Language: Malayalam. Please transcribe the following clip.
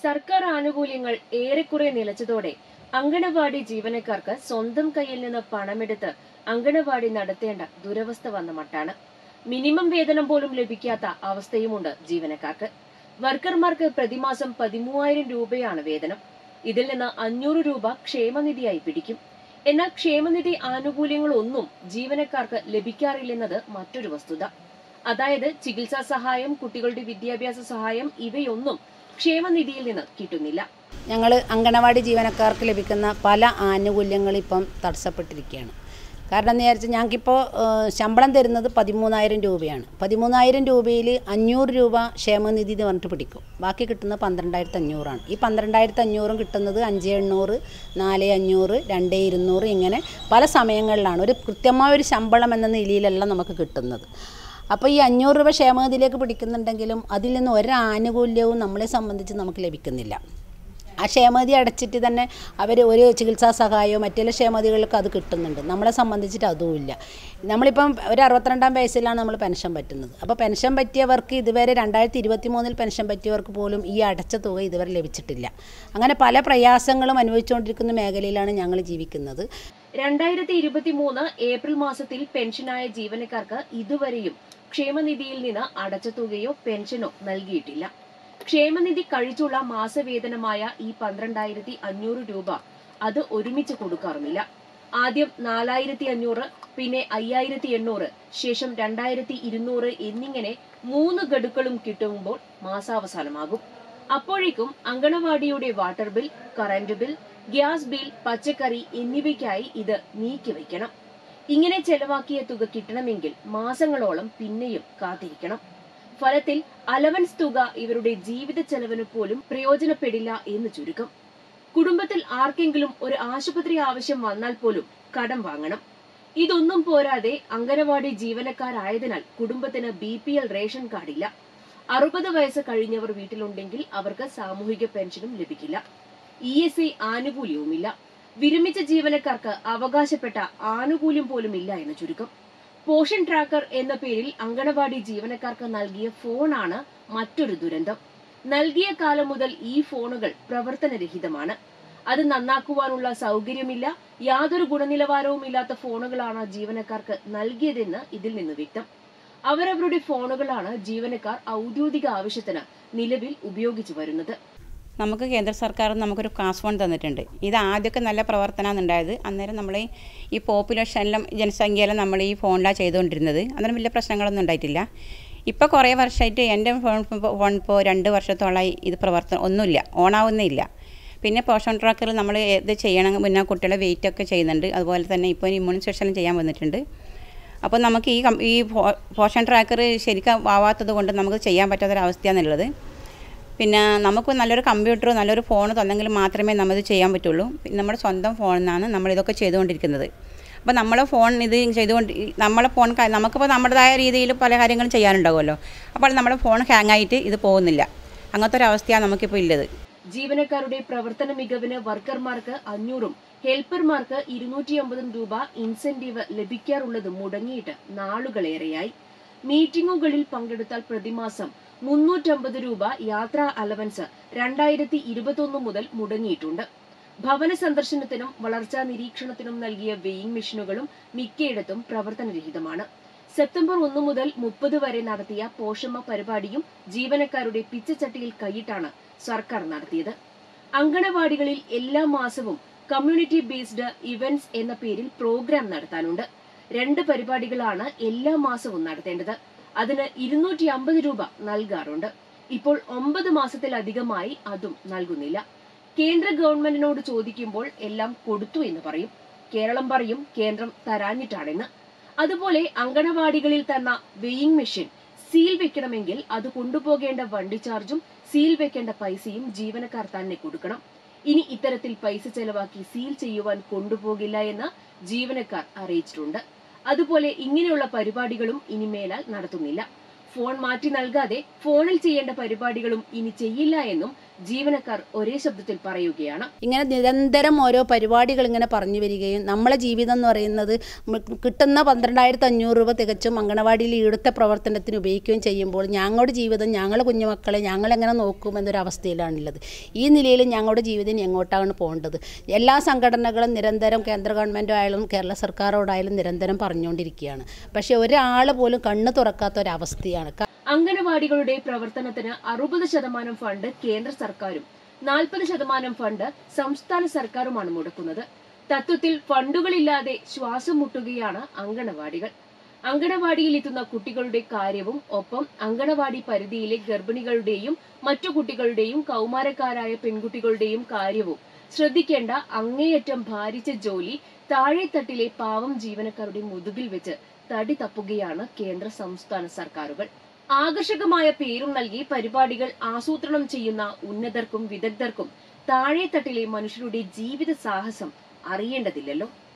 സർക്കാർ ആനുകൂല്യങ്ങൾ ഏറെക്കുറെ നിലച്ചതോടെ അങ്കണവാടി ജീവനക്കാർക്ക് സ്വന്തം കയ്യിൽ നിന്ന് പണമെടുത്ത് അങ്കണവാടി നടത്തേണ്ട ദുരവസ്ഥ വന്ന മട്ടാണ് മിനിമം വേതനം പോലും ലഭിക്കാത്ത അവസ്ഥയുമുണ്ട് ജീവനക്കാർക്ക് വർക്കർമാർക്ക് പ്രതിമാസം പതിമൂവായിരം രൂപയാണ് വേതനം ഇതിൽ നിന്ന് അഞ്ഞൂറ് രൂപ ക്ഷേമനിധിയായി പിടിക്കും എന്നാൽ ക്ഷേമനിധി ആനുകൂല്യങ്ങളൊന്നും ജീവനക്കാർക്ക് ലഭിക്കാറില്ലെന്നത് മറ്റൊരു വസ്തുത അതായത് ചികിത്സാ സഹായം കുട്ടികളുടെ വിദ്യാഭ്യാസ സഹായം ഇവയൊന്നും ക്ഷേമനിധിയിൽ നിന്ന് കിട്ടുന്നില്ല ഞങ്ങൾ അങ്കണവാടി ജീവനക്കാർക്ക് ലഭിക്കുന്ന പല ആനുകൂല്യങ്ങളും ഇപ്പം തടസ്സപ്പെട്ടിരിക്കുകയാണ് കാരണം എന്ന് വിചാരിച്ചാൽ ഞങ്ങൾക്കിപ്പോൾ ഏഹ്, ശമ്പളം തരുന്നത് പതിമൂന്നായിരം രൂപയാണ് പതിമൂന്നായിരം രൂപയിൽ അഞ്ഞൂറ് രൂപ ക്ഷേമനിധി എന്ന് പറഞ്ഞിട്ട് പിടിക്കും ബാക്കി കിട്ടുന്നത് പന്ത്രണ്ടായിരത്തി അഞ്ഞൂറാണ് ഈ പന്ത്രണ്ടായിരത്തി അഞ്ഞൂറും കിട്ടുന്നത് അഞ്ച് എണ്ണൂറ് നാല് അഞ്ഞൂറ് രണ്ട് ഇരുന്നൂറ് ഇങ്ങനെ പല സമയങ്ങളിലാണ് ഒരു കൃത്യമായ ഒരു ശമ്പളം എന്ന നിലയിലല്ല നമുക്ക് കിട്ടുന്നത് അപ്പോൾ ഈ അഞ്ഞൂറ് രൂപ ക്ഷേമനിധിയിലേക്ക് പിടിക്കുന്നുണ്ടെങ്കിലും അതിൽ നിന്ന് ഒരു ആനുകൂല്യവും നമ്മളെ സംബന്ധിച്ച് നമുക്ക് ലഭിക്കുന്നില്ല ആ ക്ഷേമനിധി അടച്ചിട്ട് തന്നെ അവർ ഒരു ചികിത്സാ സഹായമോ മറ്റുള്ള ക്ഷേമനിധികൾക്ക് അത് കിട്ടുന്നുണ്ട് നമ്മളെ സംബന്ധിച്ചിട്ട് അതുമില്ല നമ്മളിപ്പം ഒരു അറുപത്തിരണ്ടാം വയസ്സിലാണ് നമ്മൾ പെൻഷൻ പറ്റുന്നത് അപ്പോൾ പെൻഷൻ പറ്റിയവർക്ക് ഇതുവരെ രണ്ടായിരത്തി ഇരുപത്തി മൂന്നിൽ പെൻഷൻ പറ്റിയവർക്ക് പോലും ഈ അടച്ച തുക ഇതുവരെ ലഭിച്ചിട്ടില്ല അങ്ങനെ പല പ്രയാസങ്ങളും അനുഭവിച്ചുകൊണ്ടിരിക്കുന്ന മേഖലയിലാണ് ഞങ്ങൾ ജീവിക്കുന്നത് രണ്ടായിരത്തി ഇരുപത്തി മൂന്ന് ഏപ്രിൽ മാസത്തിൽ പെൻഷനായ ജീവനക്കാർക്ക് ഇതുവരെയും ക്ഷേമനിധിയിൽ നിന്ന് അടച്ച തുകയോ പെൻഷനോ നൽകിയിട്ടില്ല ക്ഷേമനിധി കഴിച്ചുള്ള മാസവേതനമായ ഈ പന്ത്രണ്ടായിരത്തി അഞ്ഞൂറ് രൂപ അത് ഒരുമിച്ച് കൊടുക്കാറുമില്ല ആദ്യം നാലായിരത്തി അഞ്ഞൂറ് പിന്നെ അയ്യായിരത്തി എണ്ണൂറ് ശേഷം രണ്ടായിരത്തി ഇരുന്നൂറ് എന്നിങ്ങനെ മൂന്ന് ഗഡുക്കളും കിട്ടുമ്പോൾ മാസാവസാനമാകും അപ്പോഴേക്കും അങ്കണവാടിയുടെ water bill current bill gas bill പച്ചക്കറി എന്നിവയ്ക്കായി ഇത് നീക്കിവെക്കണം ഇങ്ങനെ ചെലവാക്കിയ തുക കിട്ടണമെങ്കിൽ മാസങ്ങളോളം പിന്നെയും കാത്തിരിക്കണം ഫലത്തിൽ അലവൻസ് തുക ഇവരുടെ ജീവിത ചെലവിന് പോലും പ്രയോജനപ്പെടില്ല എന്ന് ചുരുക്കം കുടുംബത്തിൽ ആർക്കെങ്കിലും ഒരു ആശുപത്രി ആവശ്യം വന്നാൽ പോലും കടം വാങ്ങണം ഇതൊന്നും പോരാതെ അംഗനവാടി ജീവനക്കാരായതിനാൽ കുടുംബത്തിന് ബി പി എൽ റേഷൻ കാർഡില്ല അറുപത് വയസ്സ് കഴിഞ്ഞവർ വീട്ടിലുണ്ടെങ്കിൽ അവർക്ക് സാമൂഹിക പെൻഷനും ലഭിക്കില്ല ഇ എസ് ഐ ആനുകൂല്യവുമില്ല വിരമിച്ച ജീവനക്കാർക്ക് അവകാശപ്പെട്ട ആനുകൂല്യം പോലും ഇല്ല എന്ന് ചുരുക്കം പോഷൻ ട്രാക്കർ എന്ന പേരിൽ അങ്കണവാടി ജീവനക്കാർക്ക് നൽകിയ ഫോണാണ് മറ്റൊരു ദുരന്തം നൽകിയ കാലം മുതൽ ഈ ഫോണുകൾ പ്രവർത്തനരഹിതമാണ് അത് നന്നാക്കുവാനുള്ള സൗകര്യമില്ല യാതൊരു ഗുണനിലവാരവുമില്ലാത്ത ഫോണുകളാണ് ജീവനക്കാർക്ക് നൽകിയതെന്ന് ഇതിൽ നിന്ന് വ്യക്തം അവരവരുടെ ഫോണുകളാണ് ജീവനക്കാർ ഔദ്യോഗിക ആവശ്യത്തിന് നിലവിൽ ഉപയോഗിച്ചു വരുന്നത് നമുക്ക് കേന്ദ്ര സർക്കാർ നമുക്കൊരു കാസ് ഫോൺ തന്നിട്ടുണ്ട് ഇത് ആദ്യമൊക്കെ നല്ല പ്രവർത്തനമാണ് ഉണ്ടായത് അന്നേരം നമ്മൾ ഈ പോപ്പുലേഷനിലും ജനസംഖ്യയിലും നമ്മൾ ഈ ഫോണിലാണ് ചെയ്തുകൊണ്ടിരുന്നത് അന്നേരം വലിയ പ്രശ്നങ്ങളൊന്നും ഉണ്ടായിട്ടില്ല ഇപ്പോൾ കുറേ വർഷമായിട്ട് എൻ്റെ ഫോൺ ഫോൺ ഇപ്പോൾ രണ്ട് വർഷത്തോളമായി ഇത് പ്രവർത്തനം ഒന്നുമില്ല ഓണാവുന്നില്ല പിന്നെ പോഷൻ ട്രാക്കറിൽ നമ്മൾ ഇത് ചെയ്യണം പിന്നെ കുട്ടികളെ വെയിറ്റ് ഒക്കെ ചെയ്യുന്നുണ്ട് അതുപോലെ തന്നെ ഇപ്പോൾ ഇമ്മ്യൂണൈസേഷനും ചെയ്യാൻ വന്നിട്ടുണ്ട് അപ്പോൾ നമുക്ക് ഈ കം- ഈ പോ- പോഷൻ ട്രാക്കർ ശരിക്കും ആവാത്തത് കൊണ്ട് നമുക്ക് ചെയ്യാൻ പറ്റാത്തൊരവസ്ഥയാണുള്ളത് പിന്നെ നമുക്ക് നല്ലൊരു കമ്പ്യൂട്ടർ നല്ലൊരു ഫോൺ തന്നെങ്കിൽ മാത്രമേ നമ്മത് ചെയ്യാൻ പറ്റുള്ളൂ പിന്നെ നമ്മുടെ സ്വന്തം ഫോണിൽ നിന്നാണ് നമ്മളിതൊക്കെ ചെയ്തുകൊണ്ടിരിക്കുന്നത് അപ്പോൾ നമ്മളെ ഫോൺ ഇത് ചെയ്തുകൊണ്ട് ഈ നമ്മളെ ഫോൺ ക- നമുക്കിപ്പോൾ നമ്മുടേതായ രീതിയിൽ പല കാര്യങ്ങളും ചെയ്യാനുണ്ടാവുമല്ലോ അപ്പോൾ നമ്മുടെ ഫോൺ ഹാങ് ആയിട്ട് ഇത് പോകുന്നില്ല അങ്ങനത്തെ ഒരു അവസ്ഥയാണ് നമുക്കിപ്പോൾ ഉള്ളത് ജീവനക്കാരുടെ പ്രവർത്തന മികവിന് വർക്കർമാർക്ക് അഞ്ഞൂറും ഹെൽപ്പർമാർക്ക് ഇരുന്നൂറ്റി അമ്പതും രൂപ ഇൻസെന്റീവ് ലഭിക്കാറുള്ളത് മുടങ്ങിയിട്ട് നാളുകളേറെയായി മീറ്റിംഗുകളിൽ പങ്കെടുത്താൽ പ്രതിമാസം മുന്നൂറ്റമ്പത് രൂപ യാത്രാ അലവൻസ് രണ്ടായിരത്തി ഇരുപത്തൊന്ന് മുതൽ മുടങ്ങിയിട്ടുണ്ട് ഭവന സന്ദർശനത്തിനും വളർച്ചാ നിരീക്ഷണത്തിനും നൽകിയ വെയിങ് മെഷീനുകളും മിക്കയിടത്തും പ്രവർത്തനരഹിതമാണ് സെപ്റ്റംബർ ഒന്ന് മുതൽ മുപ്പത് വരെ നടത്തിയ പോഷമ്മ പരിപാടിയും ജീവനക്കാരുടെ പിച്ചച്ചട്ടിയിൽ കൈയിട്ടാണ് സർക്കാർ നടത്തിയത് അങ്കണവാടികളിൽ എല്ലാ മാസവും കമ്മ്യൂണിറ്റി ബേസ്ഡ് ഇവന്റ്സ് എന്ന പേരിൽ പ്രോഗ്രാം നടത്താനുണ്ട് രണ്ട് പരിപാടികളാണ് എല്ലാ മാസവും നടത്തേണ്ടത് അതിന് ഇരുന്നൂറ്റി അമ്പത് രൂപ നൽകാറുണ്ട് ഇപ്പോൾ ഒമ്പത് മാസത്തിലധികമായി അതും നൽകുന്നില്ല കേന്ദ്ര ഗവൺമെന്റിനോട് ചോദിക്കുമ്പോൾ എല്ലാം കൊടുത്തു എന്ന് പറയും കേരളം പറയും കേന്ദ്രം തരാഞ്ഞിട്ടാണെന്ന് അതുപോലെ അങ്കണവാടികളിൽ തന്ന വെയിങ് മെഷീൻ സീൽ വെക്കണമെങ്കിൽ അത് കൊണ്ടുപോകേണ്ട വണ്ടി ചാർജും സീൽ വെക്കേണ്ട പൈസയും ജീവനക്കാർ തന്നെ കൊടുക്കണം ഇനി ഇത്തരത്തിൽ പൈസ ചെലവാക്കി സീൽ ചെയ്യുവാൻ കൊണ്ടുപോകില്ല എന്ന് ജീവനക്കാർ അറിയിച്ചിട്ടുണ്ട് അതുപോലെ ഇങ്ങനെയുള്ള പരിപാടികളും ഇനി മേലാൽ നടത്തുന്നില്ല ഫോൺ മാറ്റി നൽകാതെ ഫോണിൽ ചെയ്യേണ്ട പരിപാടികളും ഇനി ചെയ്യില്ല എന്നും ജീവനക്കാർ ഒരേ ശബ്ദത്തിൽ പറയുകയാണ് ഇങ്ങനെ നിരന്തരം ഓരോ പരിപാടികൾ ഇങ്ങനെ പറഞ്ഞു വരികയും നമ്മളെ ജീവിതം എന്ന് പറയുന്നത് മ- കിട്ടുന്ന പന്ത്രണ്ടായിരത്തി അഞ്ഞൂറ് രൂപ തികച്ചും അങ്കണവാടിയിൽ ഈടുത്ത പ്രവർത്തനത്തിന് ഉപയോഗിക്കുകയും ചെയ്യുമ്പോൾ ഞങ്ങളുടെ ജീവിതം ഞങ്ങളെ കുഞ്ഞുമക്കളെ ഞങ്ങളെങ്ങനെ നോക്കും എന്നൊരു അവസ്ഥയിലാണുള്ളത് ഈ നിലയിൽ ഞങ്ങളുടെ ജീവിതം ഇനി എങ്ങോട്ടാണ് പോകേണ്ടത് എല്ലാ സംഘടനകളും നിരന്തരം കേന്ദ്ര ഗവൺമെൻറ് ആയാലും കേരള സർക്കാരോടായാലും നിരന്തരം പറഞ്ഞുകൊണ്ടിരിക്കുകയാണ് പക്ഷേ ഒരാൾ പോലും കണ്ണ് തുറക്കാത്ത ഒരവസ്ഥയാണ് ക- അംഗനവാടികളുടെ പ്രവർത്തനത്തിന് അറുപത് ശതമാനം ഫണ്ട് കേന്ദ്ര സർക്കാരും നാൽപ്പത് ശതമാനം ഫണ്ട് സംസ്ഥാന സർക്കാരുമാണ് മുടക്കുന്നത് തത്വത്തിൽ ഫണ്ടുകളില്ലാതെ ശ്വാസം മുട്ടുകയാണ് അങ്കണവാടികൾ അങ്കണവാടിയിൽ എത്തുന്ന കുട്ടികളുടെ കാര്യവും ഒപ്പം അങ്കണവാടി പരിധിയിലെ ഗർഭിണികളുടെയും മറ്റു കുട്ടികളുടെയും കൗമാരക്കാരായ പെൺകുട്ടികളുടെയും കാര്യവും ശ്രദ്ധിക്കേണ്ട അങ്ങേയറ്റം ഭാരിച്ച ജോലി താഴെത്തട്ടിലെ പാവം ജീവനക്കാരുടെ മുതുകിൽ വെച്ച് തടി തപ്പുകയാണ് കേന്ദ്ര സംസ്ഥാന സർക്കാരുകൾ ആകർഷകമായ പേരും നൽകി പരിപാടികൾ ആസൂത്രണം ചെയ്യുന്ന ഉന്നതർക്കും വിദഗ്ധർക്കും താഴെത്തട്ടിലെ മനുഷ്യരുടെ ജീവിത സാഹസം അറിയേണ്ടതില്ലല്ലോ